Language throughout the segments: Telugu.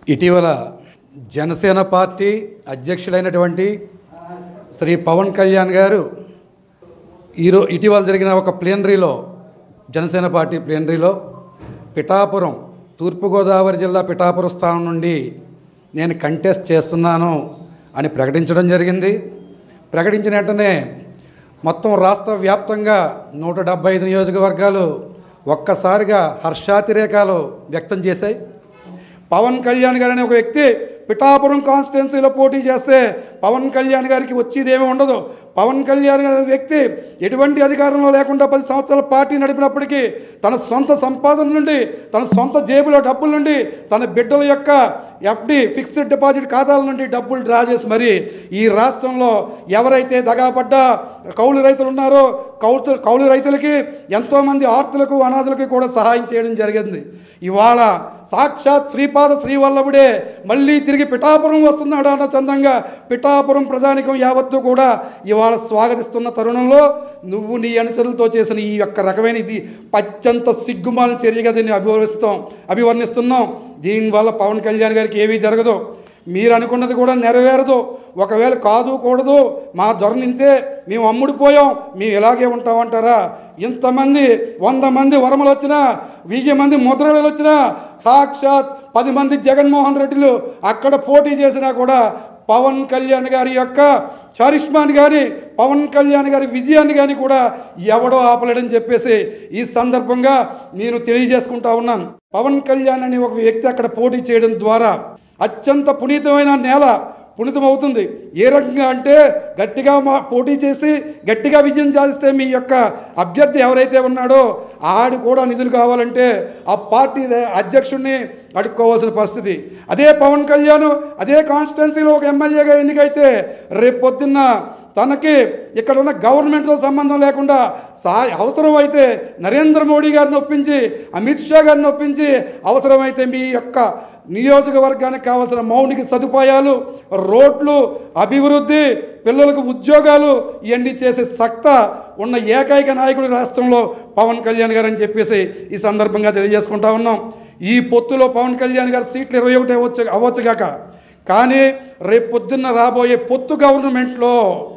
ఇటీవల జనసేన పార్టీ అధ్యక్షులైనటువంటి శ్రీ పవన్ కళ్యాణ్ గారు ఈరో ఇటీవల జరిగిన ఒక ప్లేనరీలో జనసేన పార్టీ ప్లేనరీలో పిఠాపురం తూర్పుగోదావరి జిల్లా పిఠాపురం స్థానం నుండి నేను కంటెస్ట్ చేస్తున్నాను అని ప్రకటించడం జరిగింది ప్రకటించిన వెంటనే మొత్తం రాష్ట్ర వ్యాప్తంగా నూట డెబ్బై ఐదు నియోజకవర్గాలు ఒక్కసారిగా హర్షాతిరేకాలు వ్యక్తం చేశాయి పవన్ కళ్యాణ్ గారు అనే ఒక వ్యక్తి పిఠాపురం కాన్స్టిట్యున్సీలో పోటీ చేస్తే పవన్ కళ్యాణ్ గారికి వచ్చేదేమీ ఉండదు పవన్ కళ్యాణ్ గారి అనే వ్యక్తి ఎటువంటి అధికారంలో లేకుండా పది సంవత్సరాల పార్టీ నడిపినప్పటికీ తన సొంత సంపాదన నుండి తన సొంత జేబులో డబ్బుల నుండి తన బిడ్డల యొక్క ఎఫ్డి ఫిక్స్డ్ డిపాజిట్ ఖాతాల నుండి డబ్బులు డ్రా చేసి మరి ఈ రాష్ట్రంలో ఎవరైతే దగాపడ్డ కౌలు రైతులు ఉన్నారో కౌలు కౌలు రైతులకి ఎంతోమంది ఆర్తులకు అనాథులకి కూడా సహాయం చేయడం జరిగింది ఇవాళ సాక్షాత్ శ్రీపాద శ్రీవల్లభుడే మళ్ళీ తిరిగి పిఠాపురం వస్తున్నాడు అన్న చందంగా పిఠాపురం ప్రజానికం యావత్తు కూడా ఇవాళ స్వాగతిస్తున్న తరుణంలో నువ్వు నీ అనుచరులతో చేసిన ఈ యొక్క రకమైన ఇది పచ్చంత సిగ్గుమాల చర్యగా దీన్ని అభివర్ణిస్తాం అభివర్ణిస్తున్నాం దీనివల్ల పవన్ కళ్యాణ్ గారికి ఏమీ జరగదు మీరు అనుకున్నది కూడా నెరవేరదు ఒకవేళ కాదు కూడదు మా ధొరణింతే మేము అమ్ముడిపోయాం మేము ఇలాగే ఉంటామంటారా ఇంతమంది వంద మంది వరమలు వచ్చినా వెయ్యి మంది ముద్రలు వచ్చినా సాక్షాత్ పది మంది జగన్మోహన్ రెడ్డిలు అక్కడ పోటీ చేసినా కూడా పవన్ కళ్యాణ్ గారి యొక్క చరిష్మాని కానీ పవన్ కళ్యాణ్ గారి విజయాన్ని కానీ కూడా ఎవడో ఆపలేడని చెప్పేసి ఈ సందర్భంగా నేను తెలియజేసుకుంటా ఉన్నాను పవన్ కళ్యాణ్ అనే ఒక వ్యక్తి అక్కడ పోటీ చేయడం ద్వారా అత్యంత పునీతమైన నేల పునీతమవుతుంది ఏ రకంగా అంటే గట్టిగా మా పోటీ చేసి గట్టిగా విజయం సాధిస్తే మీ యొక్క అభ్యర్థి ఎవరైతే ఉన్నాడో ఆడు కూడా నిధులు కావాలంటే ఆ పార్టీ అధ్యక్షుడిని అడుక్కోవాల్సిన పరిస్థితి అదే పవన్ కళ్యాణ్ అదే కాన్స్టిట్యున్సీలో ఒక ఎమ్మెల్యేగా ఎన్నికైతే రేపు పొద్దున్న తనకి ఇక్కడ ఉన్న గవర్నమెంట్తో సంబంధం లేకుండా సా అవసరమైతే నరేంద్ర మోడీ గారిని ఒప్పించి అమిత్ షా గారిని ఒప్పించి అవసరమైతే మీ యొక్క నియోజకవర్గానికి కావాల్సిన మౌలిక సదుపాయాలు రోడ్లు అభివృద్ధి పిల్లలకు ఉద్యోగాలు ఇవన్నీ చేసే సక్త ఉన్న ఏకైక నాయకుడు రాష్ట్రంలో పవన్ కళ్యాణ్ గారు అని చెప్పేసి ఈ సందర్భంగా తెలియజేసుకుంటా ఉన్నాం ఈ పొత్తులో పవన్ కళ్యాణ్ గారు సీట్లు ఇరవై ఒకటి అవ్వచ్చు అవ్వచ్చుగాక కానీ రేపు పొద్దున్న రాబోయే పొత్తు గవర్నమెంట్లో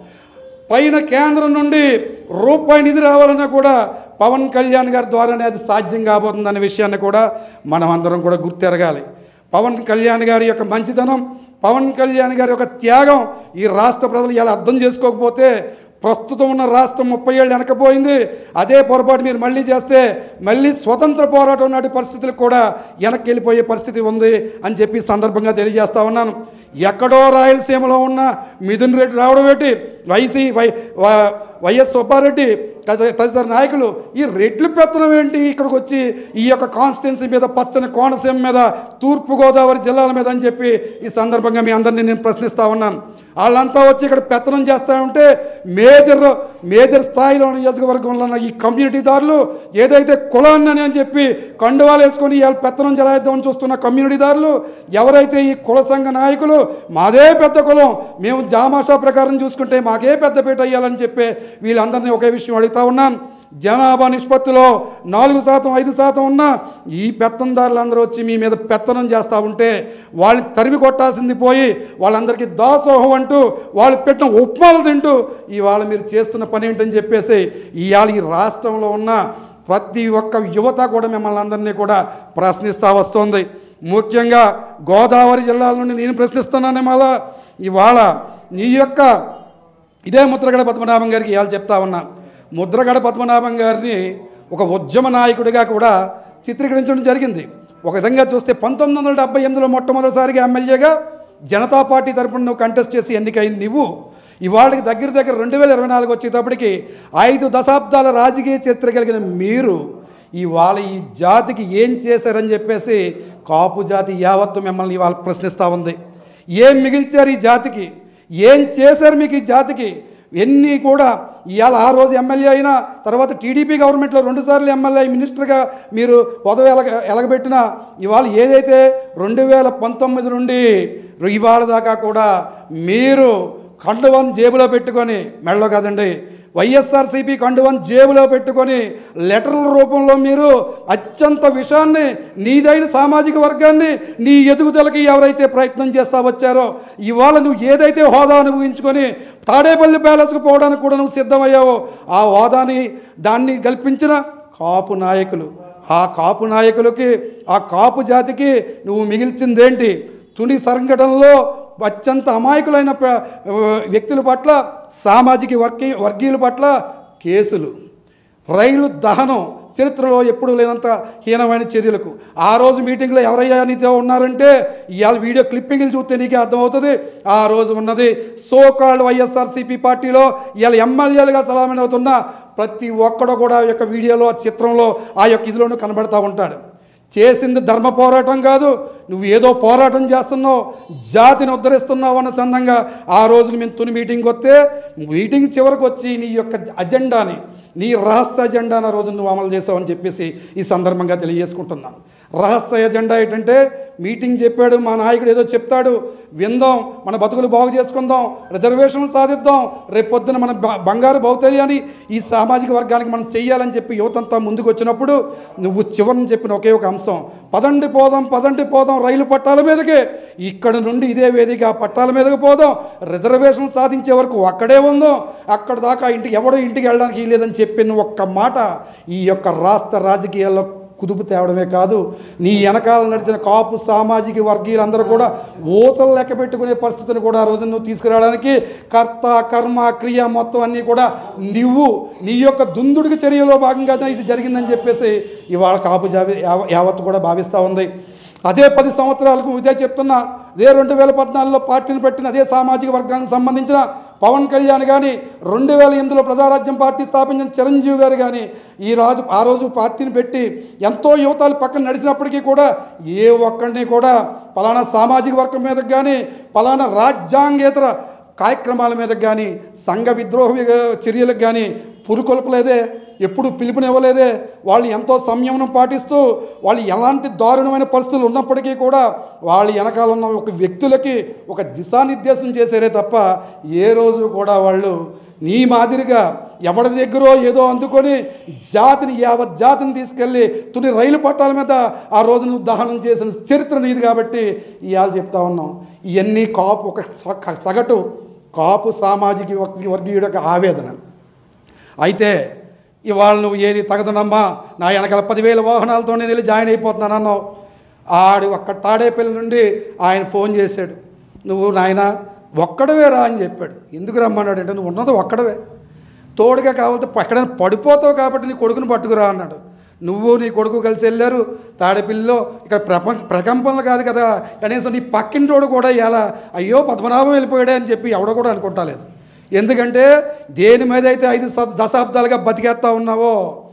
పైన కేంద్రం నుండి రూపాయి నిధి రావాలన్నా కూడా పవన్ కళ్యాణ్ గారి ద్వారానే అది సాధ్యం కాబోతుందనే విషయాన్ని కూడా మనం అందరం కూడా గుర్తెరగాలి పవన్ కళ్యాణ్ గారి యొక్క మంచితనం పవన్ కళ్యాణ్ గారి యొక్క త్యాగం ఈ రాష్ట్ర ప్రజలు ఇలా అర్థం చేసుకోకపోతే ప్రస్తుతం ఉన్న రాష్ట్రం ముప్పై ఏళ్ళు వెనకపోయింది అదే పొరపాటు మీరు మళ్ళీ చేస్తే మళ్ళీ స్వతంత్ర పోరాటం నాటి పరిస్థితులకు కూడా వెనక్కి వెళ్ళిపోయే పరిస్థితి ఉంది అని చెప్పి ఈ సందర్భంగా తెలియజేస్తా ఉన్నాను ఎక్కడో రాయలసీమలో ఉన్న మిథున్ రెడ్డి రావడం ఏంటి వైసీ వై వా- వైఎస్ సుబ్బారెడ్డి తద- తదితర నాయకులు ఈ రెడ్లు పెత్తనం ఏంటి ఇక్కడికి వచ్చి ఈ యొక్క కాన్స్టిట్యున్సీ మీద పచ్చని కోనసీమ మీద తూర్పుగోదావరి జిల్లాల మీద అని చెప్పి ఈ సందర్భంగా మీ అందరినీ నేను ప్రశ్నిస్తా ఉన్నాను వాళ్ళంతా వచ్చి ఇక్కడ పెత్తనం చేస్తూ ఉంటే మేజర్ మేజర్ స్థాయిలో ఉన్న నియోజకవర్గంలో ఉన్న ఈ కమ్యూనిటీదారులు ఏదైతే కులాన్ని అని చెప్పి కండువాలు వేసుకొని ఇవాళ పెత్తనం జలాయిద్దామని చూస్తున్న కమ్యూనిటీదారులు ఎవరైతే ఈ కుల సంఘ నాయకులు మాదే పెద్ద కులం మేము జామాషా ప్రకారం చూసుకుంటే మాకే పెద్ద పీట అయ్యాలని చెప్పి వీళ్ళందరినీ ఒకే విషయం అడుగుతా ఉన్నాను జనాభా నిష్పత్తిలో నాలుగు శాతం ఐదు శాతం ఉన్న ఈ పెత్తందారులందరూ వచ్చి మీ మీద పెత్తనం చేస్తూ ఉంటే వాళ్ళని తరిమి కొట్టాల్సింది పోయి వాళ్ళందరికీ దాసోహం అంటూ వాళ్ళు పెట్టిన ఉప్మాలు తింటూ ఇవాళ మీరు చేస్తున్న పని ఏంటని చెప్పేసి ఇవాళ ఈ రాష్ట్రంలో ఉన్న ప్రతి ఒక్క యువత కూడా మిమ్మల్ని అందరినీ కూడా ప్రశ్నిస్తూ వస్తుంది ముఖ్యంగా గోదావరి జిల్లాల నుండి నేను ప్రశ్నిస్తున్నాను మళ్ళా ఇవాళ నీ యొక్క ఇదే ముద్రగడ పద్మనాభం గారికి ఇవాళ చెప్తా ఉన్నా ముద్రగడ పద్మనాభం గారిని ఒక ఉద్యమ నాయకుడిగా కూడా చిత్రీకరించడం జరిగింది ఒక విధంగా చూస్తే పంతొమ్మిది వందల డెబ్బై ఎనిమిదిలో మొట్టమొదటిసారిగా ఎమ్మెల్యేగా జనతా పార్టీ తరపున నువ్వు కంటెస్ట్ చేసి ఎన్నికైన నువ్వు ఇవాళకి దగ్గర దగ్గర రెండు వేల ఇరవై నాలుగు వచ్చేటప్పటికి ఐదు దశాబ్దాల రాజకీయ చరిత్ర కలిగిన మీరు ఇవాళ ఈ జాతికి ఏం చేశారని చెప్పేసి కాపు జాతి యావత్తు మిమ్మల్ని ఇవాళ ప్రశ్నిస్తూ ఉంది ఏం మిగిల్చారు ఈ జాతికి ఏం చేశారు మీకు ఈ జాతికి ఎన్ని కూడా ఇవాళ ఆ రోజు ఎమ్మెల్యే అయినా తర్వాత టీడీపీ గవర్నమెంట్లో రెండుసార్లు ఎమ్మెల్యే మినిస్టర్గా మీరు పదవి ఎలగ ఎలగబెట్టినా ఇవాళ ఏదైతే రెండు వేల పంతొమ్మిది నుండి ఇవాళ దాకా కూడా మీరు కండువాన్ని జేబులో పెట్టుకొని మెడలో కాదండి వైఎస్ఆర్సీపీ కండువని జేబులో పెట్టుకొని లెటర్ల రూపంలో మీరు అత్యంత విషయాన్ని నీదైన సామాజిక వర్గాన్ని నీ ఎదుగుదలకి ఎవరైతే ప్రయత్నం చేస్తా వచ్చారో ఇవాళ నువ్వు ఏదైతే హోదా అనుభవించుకొని తాడేపల్లి ప్యాలెస్కి పోవడానికి కూడా నువ్వు సిద్ధమయ్యావో ఆ హోదాని దాన్ని కల్పించిన కాపు నాయకులు ఆ కాపు నాయకులకి ఆ కాపు జాతికి నువ్వు మిగిల్చిందేంటి తుని సంఘటనలో అత్యంత అమాయకులైన ప- వ్యక్తుల పట్ల సామాజిక వర్గీ వర్గీయుల పట్ల కేసులు రైలు దహనం చరిత్రలో ఎప్పుడు లేనంత హీనమైన చర్యలకు ఆ రోజు మీటింగ్లో ఎవరయ్యా నీతో ఉన్నారంటే ఇవాళ వీడియో క్లిప్పింగ్లు చూస్తే నీకే అర్థమవుతుంది ఆ రోజు ఉన్నది సో కాల్డ్ వైఎస్ఆర్సీపీ పార్టీలో ఇవాళ ఎమ్మెల్యేలుగా చలామణి అవుతున్న ప్రతి ఒక్కడు కూడా ఆ యొక్క వీడియోలో ఆ చిత్రంలో ఆ యొక్క ఇదిలోనూ కనబడతా ఉంటాడు చేసింది ధర్మ పోరాటం కాదు నువ్వు ఏదో పోరాటం చేస్తున్నావు జాతిని ఉద్ధరిస్తున్నావు అన్న చందంగా ఆ రోజున మేము తుని మీటింగ్కి వస్తే మీటింగ్ చివరికి వచ్చి నీ యొక్క అజెండాని నీ రహస్య అజెండా ఆ రోజు నువ్వు అమలు చేసావని చెప్పేసి ఈ సందర్భంగా తెలియజేసుకుంటున్నాను రహస్య ఎజెండా ఏంటంటే మీటింగ్ చెప్పాడు మా నాయకుడు ఏదో చెప్తాడు విందాం మన బతుకులు బాగు చేసుకుందాం రిజర్వేషన్లు సాధిద్దాం రేపు పొద్దున మన బ- బంగారు భౌతల్యాన్ని ఈ సామాజిక వర్గానికి మనం చెయ్యాలని చెప్పి యువతంతా ముందుకు వచ్చినప్పుడు నువ్వు చివరిని చెప్పిన ఒకే ఒక అంశం పదండి పోదాం పదండి పోదాం రైలు పట్టాల మీదకే ఇక్కడ నుండి ఇదే వేదిక ఆ పట్టాల మీదకి పోదాం రిజర్వేషన్ సాధించే వరకు అక్కడే ఉందాం అక్కడ దాకా ఇంటికి ఎవడో ఇంటికి వెళ్ళడానికి లేదని చెప్పిన ఒక్క మాట ఈ యొక్క రాష్ట్ర రాజకీయాల్లో కుదుపు తేవడమే కాదు నీ వెనకాల నడిచిన కాపు సామాజిక వర్గీయులందరూ కూడా ఊతలు లెక్క పెట్టుకునే పరిస్థితిని కూడా ఆ రోజు నువ్వు తీసుకురావడానికి కర్త కర్మ క్రియ మొత్తం అన్నీ కూడా నువ్వు నీ యొక్క దుందుడికి చర్యలో భాగంగానే ఇది జరిగిందని చెప్పేసి ఇవాళ కాపు జావి యావ- యావత్తు కూడా భావిస్తూ ఉంది అదే పది సంవత్సరాలకు ఇదే చెప్తున్నా అదే రెండు వేల పద్నాలుగులో పార్టీని పెట్టిన అదే సామాజిక వర్గానికి సంబంధించిన పవన్ కళ్యాణ్ కానీ రెండు వేల ఎనిమిదిలో ప్రజారాజ్యం పార్టీ స్థాపించిన చిరంజీవి గారు కానీ ఈ రాజు ఆ రోజు పార్టీని పెట్టి ఎంతో యువతలు పక్కన నడిచినప్పటికీ కూడా ఏ ఒక్కడిని కూడా పలానా సామాజిక వర్గం మీదకి కానీ పలానా రాజ్యాంగేతర కార్యక్రమాల మీద కానీ సంఘ విద్రోహ చర్యలకు కానీ పురుకొల్పలేదే ఎప్పుడు పిలుపునివ్వలేదే వాళ్ళు ఎంతో సంయమనం పాటిస్తూ వాళ్ళు ఎలాంటి దారుణమైన పరిస్థితులు ఉన్నప్పటికీ కూడా వాళ్ళ వెనకాల ఉన్న ఒక వ్యక్తులకి ఒక దిశానిర్దేశం చేశారే తప్ప ఏ రోజు కూడా వాళ్ళు నీ మాదిరిగా ఎవరి దగ్గరో ఏదో అందుకొని జాతిని యావత్ జాతిని తీసుకెళ్ళి తుని రైలు పట్టాల మీద ఆ రోజు నువ్వు దహనం చేసిన చరిత్ర నీది కాబట్టి ఇవాళ చెప్తా ఉన్నాం ఇవన్నీ కాపు ఒక స- సగటు కాపు సామాజిక వర్గ- వర్గీయుడు యొక్క ఆవేదన అయితే ఇవాళ నువ్వు ఏది తగదునమ్మా నా వెనకాల పదివేల వాహనాలతో నేను వెళ్ళి జాయిన్ అయిపోతున్నాను అన్నావు ఆడు అక్కడ తాడేపల్లి నుండి ఆయన ఫోన్ చేశాడు నువ్వు నాయన ఒక్కడవే రా అని చెప్పాడు ఎందుకు రమ్మన్నాడు అంటే నువ్వు ఉన్నది ఒక్కడవే తోడుగా కావాలంటే ఎక్కడైనా పడిపోతావు కాబట్టి నీ కొడుకుని పట్టుకురా అన్నాడు నువ్వు నీ కొడుకు కలిసి వెళ్ళారు తాడేపల్లిలో ఇక్కడ ప్రప ప్రకంపనలు కాదు కదా కనీసం నీ పక్కింటోడు కూడా ఇలా అయ్యో పద్మనాభం వెళ్ళిపోయాడే అని చెప్పి ఎవడో కూడా అనుకుంటాలేదు ఎందుకంటే దేని మీద అయితే ఐదు స- దశాబ్దాలుగా బతికేస్తా ఉన్నావో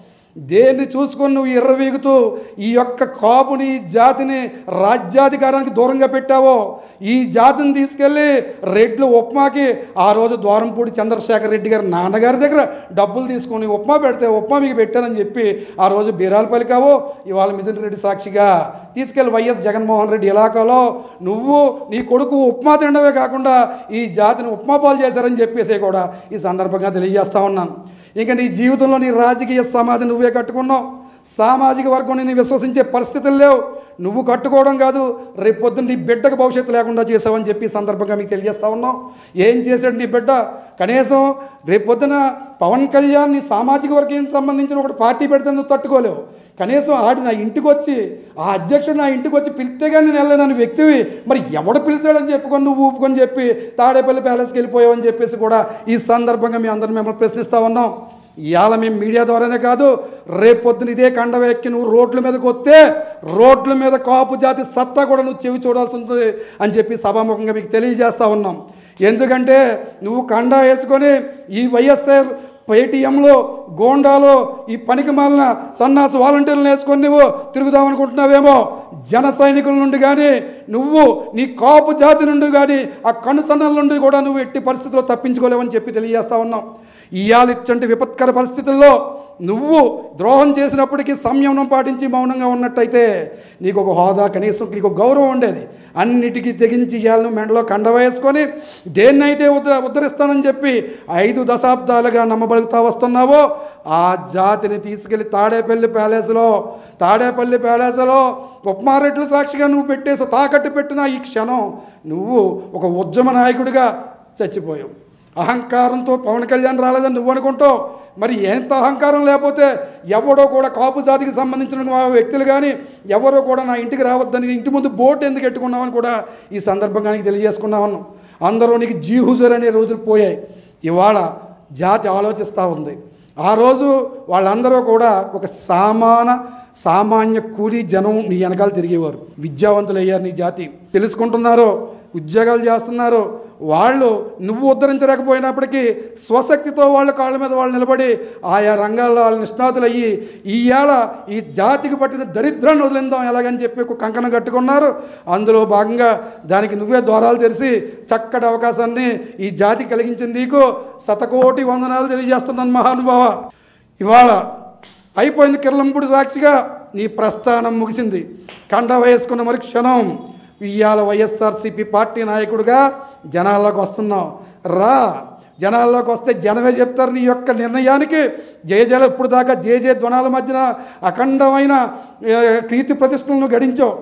దేన్ని చూసుకొని నువ్వు ఎర్రవీగుతూ ఈ యొక్క కాపుని ఈ జాతిని రాజ్యాధికారానికి దూరంగా పెట్టావో ఈ జాతిని తీసుకెళ్ళి రెడ్లు ఉప్మాకి ఆ రోజు ద్వారంపూడి చంద్రశేఖర్ రెడ్డి గారి నాన్నగారి దగ్గర డబ్బులు తీసుకొని ఉప్మా పెడితే ఉప్మా మీకు పెట్టానని చెప్పి ఆ రోజు బీరాలు పలికావో ఇవాళ మిథున్ రెడ్డి సాక్షిగా తీసుకెళ్ళి వైఎస్ జగన్మోహన్ రెడ్డి ఇలాకాలో నువ్వు నీ కొడుకు ఉప్మా తినడమే కాకుండా ఈ జాతిని ఉప్మా పాలు చేశారని చెప్పేసి కూడా ఈ సందర్భంగా తెలియజేస్తా ఉన్నాను ఇంకా నీ జీవితంలో నీ రాజకీయ సమాధి నువ్వే కట్టుకున్నావు సామాజిక వర్గం నేను విశ్వసించే పరిస్థితులు లేవు నువ్వు కట్టుకోవడం కాదు రేపు పొద్దున్న నీ బిడ్డకు భవిష్యత్తు లేకుండా చేసావని చెప్పి ఈ సందర్భంగా మీకు తెలియజేస్తా ఉన్నాం ఏం చేశాడు నీ బిడ్డ కనీసం రేపు పొద్దున పవన్ కళ్యాణ్ నీ సామాజిక వర్గానికి సంబంధించిన ఒకటి పార్టీ పెడితే నువ్వు తట్టుకోలేవు కనీసం ఆడు నా ఇంటికి వచ్చి ఆ అధ్యక్షుడు నా ఇంటికి వచ్చి పిలిస్తే కానీ నేను వెళ్ళలేనని వ్యక్తివి మరి ఎవడు పిలిచాడని చెప్పుకొని నువ్వు ఊపుకొని చెప్పి తాడేపల్లి ప్యాలెస్కి వెళ్ళిపోయావని చెప్పేసి కూడా ఈ సందర్భంగా మీ అందరం మిమ్మల్ని ప్రశ్నిస్తూ ఉన్నాం ఇవాళ మేము మీడియా ద్వారానే కాదు రేపు పొద్దున ఇదే కండ ఎక్కి నువ్వు రోడ్ల మీదకి వస్తే రోడ్ల మీద కాపు జాతి సత్తా కూడా నువ్వు చెవి చూడాల్సి ఉంటుంది అని చెప్పి సభాముఖంగా మీకు తెలియజేస్తా ఉన్నాం ఎందుకంటే నువ్వు కండ వేసుకొని ఈ వైఎస్ఆర్ పేటీఎంలో గోండాలో ఈ పనికి మాలిన సన్నాసి వాలంటీర్లను వేసుకొని నువ్వు తిరుగుదాం అనుకుంటున్నావేమో జన సైనికుల నుండి కానీ నువ్వు నీ కాపు జాతి నుండి కానీ ఆ కనుసన్నల నుండి కూడా నువ్వు ఎట్టి పరిస్థితుల్లో తప్పించుకోలేవని చెప్పి తెలియజేస్తా ఉన్నాం ఇవాళ ఇచ్చంటి విపత్కర పరిస్థితుల్లో నువ్వు ద్రోహం చేసినప్పటికీ సంయమనం పాటించి మౌనంగా ఉన్నట్టయితే నీకు ఒక హోదా కనీసం నీకు ఒక గౌరవం ఉండేది అన్నిటికీ తెగించి ఇయ్యాలను మెండలో కండ వేసుకొని దేన్నైతే ఉద్ధ ఉద్ధరిస్తానని చెప్పి ఐదు దశాబ్దాలుగా నమ్మబలుగుతా వస్తున్నావో ఆ జాతిని తీసుకెళ్లి తాడేపల్లి ప్యాలెస్లో తాడేపల్లి ప్యాలెస్లో ఉప్మారెడ్లు సాక్షిగా నువ్వు పెట్టేసి తాకట్టు పెట్టిన ఈ క్షణం నువ్వు ఒక ఉద్యమ నాయకుడిగా చచ్చిపోయావు అహంకారంతో పవన్ కళ్యాణ్ రాలేదని నువ్వు అనుకుంటావు మరి ఎంత అహంకారం లేకపోతే ఎవడో కూడా కాపు జాతికి సంబంధించిన వా- వ్యక్తులు కానీ ఎవరో కూడా నా ఇంటికి రావద్దని ఇంటి ముందు బోర్డు ఎందుకు ఎట్టుకున్నామని కూడా ఈ సందర్భంగా నీకు తెలియజేసుకున్నామను అందరూ నీకు జీహుజర్ అనే రోజులు పోయాయి ఇవాళ జాతి ఆలోచిస్తూ ఉంది ఆ రోజు వాళ్ళందరూ కూడా ఒక సామాన సామాన్య కూలీ జనం నీ వెనకాల తిరిగేవారు విద్యావంతులు అయ్యారు నీ జాతి తెలుసుకుంటున్నారు ఉద్యోగాలు చేస్తున్నారు వాళ్ళు నువ్వు ఉద్ధరించలేకపోయినప్పటికీ స్వశక్తితో వాళ్ళ కాళ్ళ మీద వాళ్ళు నిలబడి ఆయా రంగాల్లో వాళ్ళు నిష్ణాతులు అయ్యి ఈవేళ ఈ జాతికి పట్టిన దరిద్రాన్ని వదిలిందాం ఎలాగని చెప్పి ఒక కంకణం కట్టుకున్నారు అందులో భాగంగా దానికి నువ్వే ద్వారాలు తెరిచి చక్కటి అవకాశాన్ని ఈ జాతి కలిగించింది నీకు శతకోటి వందనాలు తెలియజేస్తున్నాను మహానుభావ ఇవాళ అయిపోయింది కిర్లంపుడి సాక్షిగా నీ ప్రస్థానం ముగిసింది కండ వేసుకున్న మరి క్షణం ఇవాళ వైఎస్ఆర్సీపీ పార్టీ నాయకుడిగా జనాల్లోకి వస్తున్నావు రా జనాల్లోకి వస్తే జనమే చెప్తారు నీ యొక్క నిర్ణయానికి జయజల ఇప్పుడు దాకా జే జే ధ్వనాల మధ్యన అఖండమైన ఏ, కీర్తి ప్రతిష్టలను గడించావు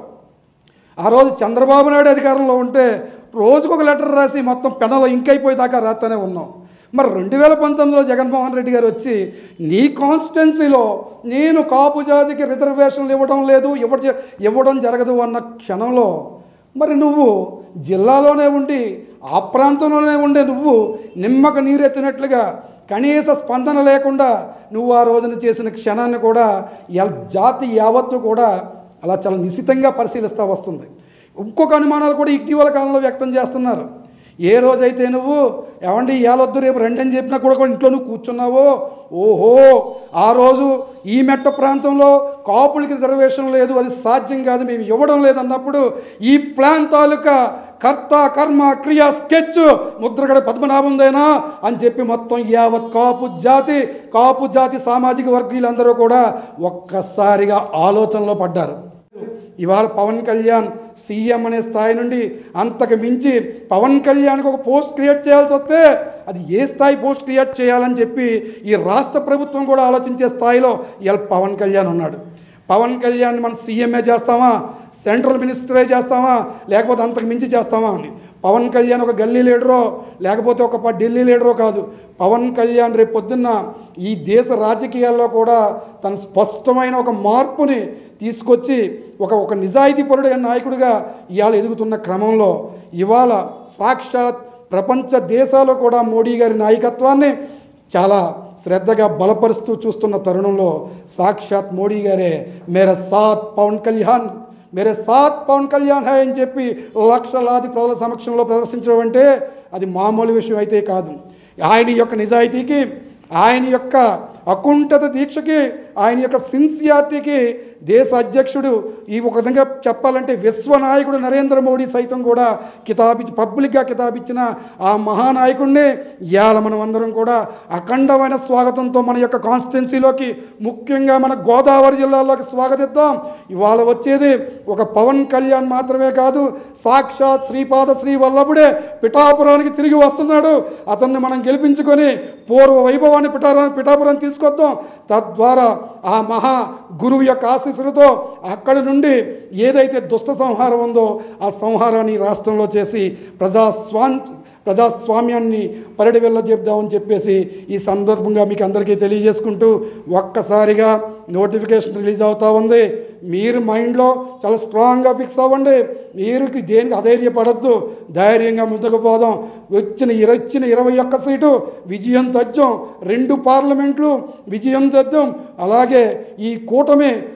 ఆ రోజు చంద్రబాబు నాయుడు అధికారంలో ఉంటే రోజుకొక లెటర్ రాసి మొత్తం పెనలో ఇంకైపోయేదాకా రాస్తూనే ఉన్నాం మరి రెండు వేల పంతొమ్మిదిలో జగన్మోహన్ రెడ్డి గారు వచ్చి నీ కాన్స్టిట్యున్సీలో నేను కాపు జాతికి రిజర్వేషన్లు ఇవ్వడం లేదు ఇవ్వ ఇవ్వడం జరగదు అన్న క్షణంలో మరి నువ్వు జిల్లాలోనే ఉండి ఆ ప్రాంతంలోనే ఉండే నువ్వు నిమ్మక నీరెత్తినట్లుగా కనీస స్పందన లేకుండా నువ్వు ఆ రోజున చేసిన క్షణాన్ని కూడా ఎల్- జాతి యావత్తు కూడా అలా చాలా నిశితంగా పరిశీలిస్తూ వస్తుంది ఇంకొక అనుమానాలు కూడా ఇటీవల కాలంలో వ్యక్తం చేస్తున్నారు ఏ రోజైతే నువ్వు ఏమండి ఏలొద్దు రేపు రండి అని చెప్పినా కూడా కూడా ఇంట్లో నువ్వు కూర్చున్నావో ఓహో ఆ రోజు ఈ మెట్ట ప్రాంతంలో కాపులకి రిజర్వేషన్ లేదు అది సాధ్యం కాదు మేము ఇవ్వడం లేదన్నప్పుడు ఈ ప్లాన్ తాలూకా కర్త కర్మ క్రియ స్కెచ్ ముద్రగడ పద్మనాభందేనా అని చెప్పి మొత్తం యావత్ కాపు జాతి కాపు జాతి సామాజిక వర్గీయులందరూ కూడా ఒక్కసారిగా ఆలోచనలో పడ్డారు ఇవాళ పవన్ కళ్యాణ్ సీఎం అనే స్థాయి నుండి అంతకు మించి పవన్ కళ్యాణ్కి ఒక పోస్ట్ క్రియేట్ చేయాల్సి వస్తే అది ఏ స్థాయి పోస్ట్ క్రియేట్ చేయాలని చెప్పి ఈ రాష్ట్ర ప్రభుత్వం కూడా ఆలోచించే స్థాయిలో ఇవాళ పవన్ కళ్యాణ్ ఉన్నాడు పవన్ కళ్యాణ్ మనం సీఎంఏ చేస్తామా సెంట్రల్ మినిస్టరే చేస్తామా లేకపోతే అంతకు మించి చేస్తామా అని పవన్ కళ్యాణ్ ఒక గల్లీ లీడరో లేకపోతే ఒక ప- ఢిల్లీ లీడరో కాదు పవన్ కళ్యాణ్ రేపు పొద్దున్న ఈ దేశ రాజకీయాల్లో కూడా తన స్పష్టమైన ఒక మార్పుని తీసుకొచ్చి ఒక ఒక నిజాయితీపరుడు నాయకుడిగా ఇవాళ ఎదుగుతున్న క్రమంలో ఇవాళ సాక్షాత్ ప్రపంచ దేశాలు కూడా మోడీ గారి నాయకత్వాన్ని చాలా శ్రద్ధగా బలపరుస్తూ చూస్తున్న తరుణంలో సాక్షాత్ మోడీ గారే మేర సాత్ పవన్ కళ్యాణ్ మేరే సాత్ పవన్ కళ్యాణ్ హై అని చెప్పి లక్షలాది ప్రజల సమక్షంలో ప్రదర్శించడం అంటే అది మామూలు విషయం అయితే కాదు ఆయన యొక్క నిజాయితీకి ఆయన యొక్క అకుంఠత దీక్షకి ఆయన యొక్క సిన్సియారిటీకి దేశ అధ్యక్షుడు ఈ ఒక విధంగా చెప్పాలంటే విశ్వనాయకుడు నరేంద్ర మోడీ సైతం కూడా కితాబిచ్చి పబ్లిక్గా కితాబిచ్చిన ఆ మహానాయకుడిని ఇవాళ మనం అందరం కూడా అఖండమైన స్వాగతంతో మన యొక్క కాన్స్టిట్యున్సీలోకి ముఖ్యంగా మన గోదావరి జిల్లాలోకి స్వాగతిద్దాం ఇవాళ వచ్చేది ఒక పవన్ కళ్యాణ్ మాత్రమే కాదు సాక్షాత్ శ్రీపాద శ్రీ వల్లభుడే పిఠాపురానికి తిరిగి వస్తున్నాడు అతన్ని మనం గెలిపించుకొని పూర్వ వైభవాన్ని పిఠారా పిఠాపురం తీసుకొద్దాం తద్వారా ఆ మహా గురువు యొక్క ఆశీస్సులతో అక్కడి నుండి ఏదైతే దుష్ట సంహారం ఉందో ఆ సంహారాన్ని రాష్ట్రంలో చేసి ప్రజాస్వాన్ ప్రజాస్వామ్యాన్ని పరిడి వెళ్ళజెప్దామని చెప్పేసి ఈ సందర్భంగా మీకు అందరికీ తెలియజేసుకుంటూ ఒక్కసారిగా నోటిఫికేషన్ రిలీజ్ అవుతా ఉంది మీరు మైండ్లో చాలా స్ట్రాంగ్గా ఫిక్స్ అవ్వండి మీరు దేనికి అధైర్యపడద్దు ధైర్యంగా ముందుకు పోదాం వచ్చిన ఇర- వచ్చిన ఇరవై ఒక్క సీటు విజయం తథ్యం రెండు పార్లమెంట్లు విజయం తథ్యం అలాగే ఈ కూటమి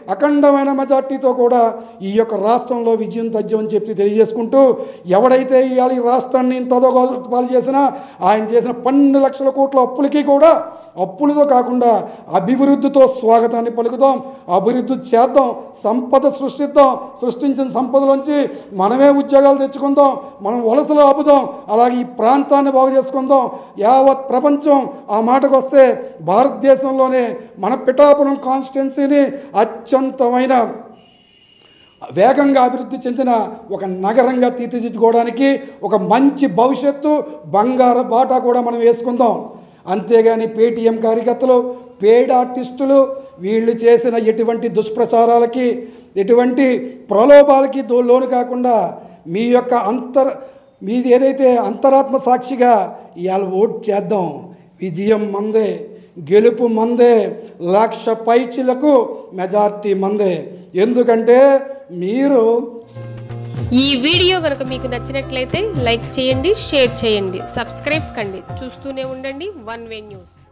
అఖండమైన మెజార్టీతో కూడా ఈ యొక్క రాష్ట్రంలో విజయం తథ్యం అని చెప్పి తెలియజేసుకుంటూ ఎవడైతే ఇవాళ ఈ రాష్ట్రాన్ని ఇంతదో పాలు చేసినా ఆయన చేసిన పన్నెండు లక్షల కోట్ల అప్పులకి కూడా అప్పులతో కాకుండా అభివృద్ధితో స్వాగతాన్ని పలుకుదాం అభివృద్ధి చేద్దాం సంపద సృష్టిద్దాం సృష్టించిన సంపదలోంచి మనమే ఉద్యోగాలు తెచ్చుకుందాం మనం వలసలు ఆపుదాం అలాగే ఈ ప్రాంతాన్ని బాగు చేసుకుందాం యావత్ ప్రపంచం ఆ మాటకు వస్తే భారతదేశంలోనే మన పిఠాపురం కాన్స్టిట్యున్సీని అత్యంతమైన వేగంగా అభివృద్ధి చెందిన ఒక నగరంగా తీర్చిదిద్దుకోవడానికి ఒక మంచి భవిష్యత్తు బంగారు బాటా కూడా మనం వేసుకుందాం అంతేగాని పేటీఎం కార్యకర్తలు పేడ్ ఆర్టిస్టులు వీళ్ళు చేసిన ఎటువంటి దుష్ప్రచారాలకి ఎటువంటి ప్రలోభాలకి దో లోను కాకుండా మీ యొక్క అంతర్ మీది ఏదైతే అంతరాత్మ సాక్షిగా ఇవాళ ఓట్ చేద్దాం విజయం మందే గెలుపు మందే లక్ష పైచిలకు మెజార్టీ మందే ఎందుకంటే మీరు ఈ వీడియో కనుక మీకు నచ్చినట్లయితే లైక్ చేయండి షేర్ చేయండి సబ్స్క్రైబ్ కండి చూస్తూనే ఉండండి వన్ వే న్యూస్